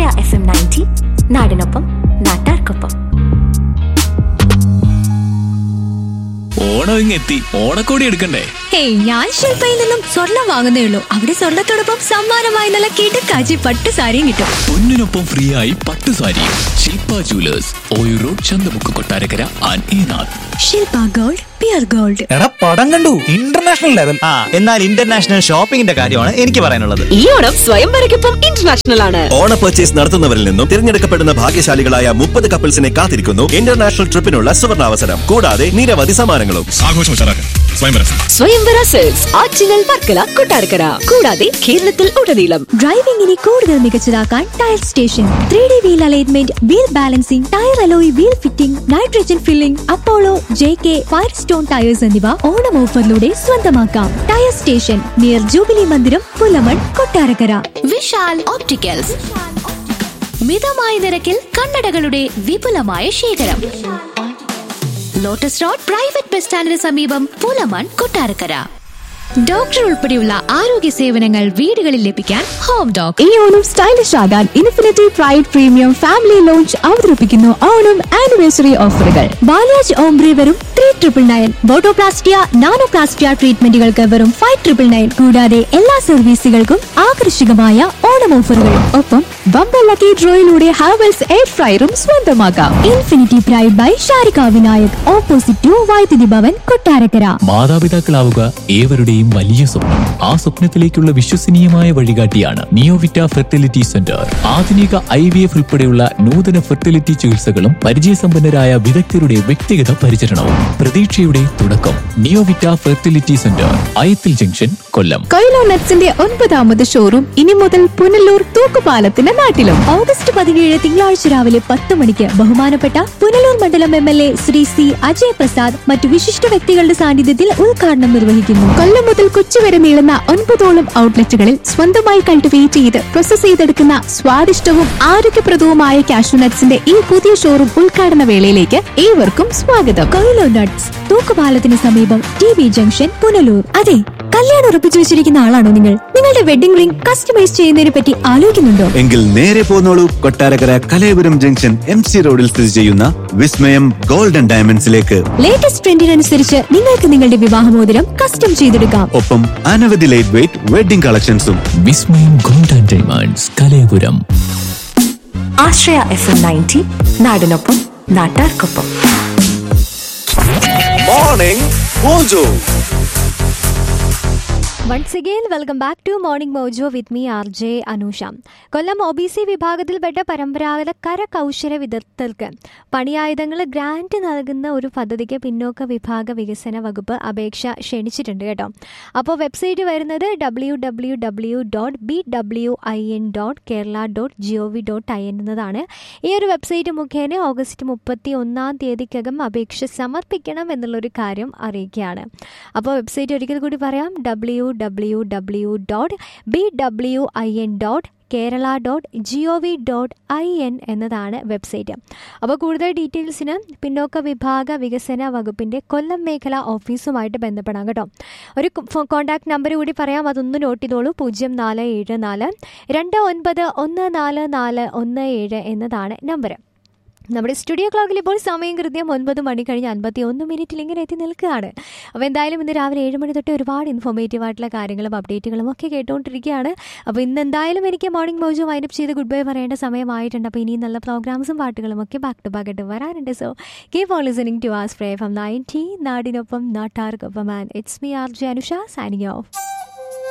ആശ്രയ F M ninety നാടിനൊപ്പം നാട്ടാർക്കൊപ്പം ഓണം ഇങ്ങെത്തി ഓണക്കോടി എടുക്കണ്ടേ ഹേയ് ഞാൻ ശില്പയിൽ നിന്നും സ്വർണം വാങ്ങുന്നേ ഉള്ളൂ അവിടെ സ്വർണത്തോടൊപ്പം സമ്മാനമായി നല്ല കിടക്കാച്ചി പട്ട് സാരിയും കിട്ടും പൊന്നിനൊപ്പം ഫ്രീ ആയി പട്ടു സാരിയും ശില്പ ജുവലേഴ്സ് ഓയു road Chanthamukku Kottarakkara and Enath Shilpa gold pure gold എടാ പടം കണ്ടു ഇന്റർനാഷണൽ ലെവൽ ആ എന്നാൽ ഇന്റർനാഷണൽ ഷോപ്പിംഗിന്റെ കാര്യമാണ് എനിക്ക് പറയാനുള്ളത് ഈ ഓണം സ്വയംവരയ്ക്കൊപ്പം ഇന്റർനാഷണൽ ആണ് ഓണ പർച്ചേസ് നടത്തുന്നവരിൽ നിന്നും തിരഞ്ഞെടുക്കപ്പെടുന്ന ഭാഗ്യശാലികളായ മുപ്പത് കപ്പിൾസിനെ കാത്തിരിക്കുന്നു ഇന്റർനാഷണൽ ട്രിപ്പിനുള്ള സുവർണാവസരം കൂടാതെ നിരവധി സമ്മാനങ്ങളും ആഘോഷം ഉഷാറാക്കാൻ സ്വയംവരം സ്വയംവര സെൽസ് ആറ്റിങ്ങൽ വർക്കല കൊട്ടാരക്കര കൂടാതെ കേരളത്തിൽ ഉടനീളം ഡ്രൈവിംഗിനെ കൂടുതൽ മികച്ചതാക്കാൻ tyre station three D wheel alignment wheel balancing tyre alloy wheel fitting nitrogen filling Apollo J K Firestone tyres എന്നിവ ഓണം ഓഫറിലൂടെ സ്വന്തമാക്കാം ടയർ സ്റ്റേഷൻ നിയർ ജൂബിലി മന്ദിരം പുലമൺ കൊട്ടാരക്കര വിശാൽ ഓപ്റ്റിക്കൽസ് മിതമായ നിരക്കിൽ കണ്ണടകളുടെ വിപുലമായ ശേഖരം ലോട്ടസ് റോഡ് പ്രൈവറ്റ് ബസ് സ്റ്റാൻഡിന് സമീപം പുലമൺ കൊട്ടാരക്കര ഡോക്ടർ ഉൾപ്പെടെയുള്ള ആരോഗ്യ സേവനങ്ങൾ വീടുകളിൽ ലഭിക്കാൻ ഹോം ഡോക് ഈ ഓണം സ്റ്റൈലിഷ് ആകാൻ Infinity Pride premium family lounge അവതരിപ്പിക്കുന്നു ഓണം ആനിവേഴ്സറി ഓഫറുകൾ ബാലാജ് ഓംബ്രി വെറും three triple nine botoplastia nanoplastia ട്രീറ്റ്മെന്റുകൾക്ക് വെറും ഫൈവ് ട്രിപ്പിൾ നയൻ കൂടാതെ എല്ലാ സർവീസുകൾക്കും ആകർഷകമായ ഓണം ഓഫറുകൾ ഒപ്പം ബമ്പർ ലക്കി ഡ്രോയിലൂടെ ഹാവൽസ് എയർ ഫ്രയറും സ്വന്തമാക്കാം Infinity Pride by Sharika Vinayak opposite to Vaidyuthi Bhavan Kottarakkara മാതാപിതാക്കളാവുക ഏവരുടെയും വലിയ സ്വപ്നം ആ സ്വപ്നത്തിലേക്കുള്ള വിശ്വസനീയമായ വഴികാട്ടിയാണ് നിയോവിറ്റ ഫെർട്ടിലിറ്റി സെന്റർ ആധുനിക ഐ വി എഫ് ഉൾപ്പെടെയുള്ള നൂതന ഫെർട്ടിലിറ്റി ചികിത്സകളും പരിചയസമ്പന്നരായ വിദഗ്ധരുടെ വ്യക്തിഗത പരിചരണവും പ്രതീക്ഷയുടെ തുടക്കം Neovita fertility centre Ayathil junction Kollam കൊയിലോ നട്ട്സിന്റെ ഒൻപതാമത് ഷോറൂം ഇനി മുതൽ പുനലൂർ തൂക്കുപാലത്തിന്റെ നാട്ടിലും ഓഗസ്റ്റ് പതിനേഴ് തിങ്കളാഴ്ച രാവിലെ പത്ത് മണിക്ക് ബഹുമാനപ്പെട്ട പുനലൂർ മണ്ഡലം M L A Shri C Ajay Prasad മറ്റു വിശിഷ്ട വ്യക്തികളുടെ സാന്നിധ്യത്തിൽ ഉദ്ഘാടനം നിർവഹിക്കുന്നു കൊല്ലം മുതൽ കൊച്ചി വരെ നീളുന്ന ഒൻപതോളം ഔട്ട്ലെറ്റുകളിൽ സ്വന്തമായി കൾട്ടിവേറ്റ് ചെയ്ത് പ്രോസസ് ചെയ്തെടുക്കുന്ന സ്വാദിഷ്ടവും ആരോഗ്യപ്രദവുമായ കാഷ്യൂ നട്ട്സിന്റെ ഈ പുതിയ ഷോറൂം ഉദ്ഘാടന വേളയിലേക്ക് ഏവർക്കും സ്വാഗതം കൊയിലോ നട്ട്സ് തൂക്കുപാലത്തിന് സമീപം ടി ബി ജംഗ്ഷൻ പുനലൂർ അതെ കല്യാണം ഉറപ്പിച്ചു വെച്ചിരിക്കുന്ന ആളാണോ നിങ്ങൾ നിങ്ങളുടെ വെഡിംഗ് റിംഗ് കസ്റ്റമൈസ് ചെയ്യുന്നതിനെ പറ്റി ആലോചിക്കുന്നുണ്ടോ എങ്കിൽ നേരെ പോന്നോളൂ Kottarakkara Kalayapuram junction M C റോഡിൽ സ്ഥിതി ചെയ്യുന്ന വിസ്മയം ഗോൾഡൻ ഡയമണ്ട്സിലേക്ക് ലേറ്റസ്റ്റ് ട്രെൻഡിനനുസരിച്ച് നിങ്ങൾക്ക് നിങ്ങളുടെ വിവാഹമോതിരം കസ്റ്റം ചെയ്തെടുക്കാം ഒപ്പം അനവധി ലൈറ്റ് വെയിറ്റ് വെഡിംഗ് കളക്ഷൻസും വിസ്മയം golden diamonds Kalayapuram Ashraya F M ninety നാടിനൊപ്പം നാട്ടാർക്കൊപ്പം morning mojo once again welcome back to morning mojo with me R J Anusha Kollam O B C വിഭാഗത്തിൽപ്പെട്ട പരമ്പരാഗത കരകൗശല വിദഗ്ധർക്ക് പണിയായുധങ്ങൾ ഗ്രാന്റ് നൽകുന്ന ഒരു പദ്ധതിക്ക് പിന്നോക്ക വിഭാഗ വികസന വകുപ്പ് അപേക്ഷ ക്ഷണിച്ചിട്ടുണ്ട് കേട്ടോ അപ്പോൾ വെബ്സൈറ്റ് വരുന്നത് W W W dot B W I N dot Kerala dot G O V dot I N എന്നതാണ് ഈ ഒരു വെബ്സൈറ്റ് മുഖേന ഓഗസ്റ്റ് മുപ്പത്തി ഒന്നാം തീയതിക്കകം അപേക്ഷ സമർപ്പിക്കണം എന്നുള്ളൊരു കാര്യം അറിയിക്കുകയാണ് അപ്പോൾ വെബ്സൈറ്റ് ഒരിക്കൽ കൂടി പറയാം W W W dot B W I N dot Kerala dot G O V dot I N എന്നതാണ് വെബ്സൈറ്റ് അപ്പോൾ കൂടുതൽ ഡീറ്റെയിൽസിന് പിന്നോക്ക വിഭാഗ വികസന വകുപ്പിൻ്റെ കൊല്ലം മേഖല ഓഫീസുമായിട്ട് ബന്ധപ്പെടാം കേട്ടോ ഒരു കോൺടാക്ട് നമ്പർ കൂടി പറയാം അതൊന്ന് നോട്ട് ചെയ്തോളൂ പൂജ്യം നാല് ഏഴ് നാല് രണ്ട് ഒൻപത് ഒന്ന് നാല് നാല് ഒന്ന് ഏഴ് എന്നതാണ് നമ്പർ നമ്മുടെ സ്റ്റുഡിയോ ക്ലോക്കിൽ ഇപ്പോൾ സമയം കൃത്യം ഒൻപത് മണി കഴിഞ്ഞ് അൻപത്തി ഒന്ന് മിനിറ്റിൽ ഇങ്ങനെ എത്തി നിൽക്കുകയാണ് അപ്പോൾ എന്തായാലും ഇന്ന് രാവിലെ ഏഴ് മണി തൊട്ട് ഒരുപാട് ഇൻഫോർമേറ്റീവ് ആയിട്ടുള്ള കാര്യങ്ങളും അപ്ഡേറ്റുകളും ഒക്കെ കേട്ടുകൊണ്ടിരിക്കുകയാണ് അപ്പോൾ ഇന്ന് എന്തായാലും എനിക്ക് മോർണിംഗ് മോജോ വൈൻഡപ്പ് ചെയ്ത് ഗുഡ് ബൈ പറയേണ്ട സമയമായിട്ടുണ്ട് അപ്പോൾ ഇനിയും നല്ല പ്രോഗ്രാംസും പാട്ടുകളും ഒക്കെ ബാക്ക് ടു ബാക്ക് ആയിട്ട് വരാനുണ്ട് so keep on listening to us ഫ്രേ ഫ്രം നയൻറ്റി നാടിനൊപ്പം നാട്ടാർക്കൊപ്പം and it's me R J Anusha signing of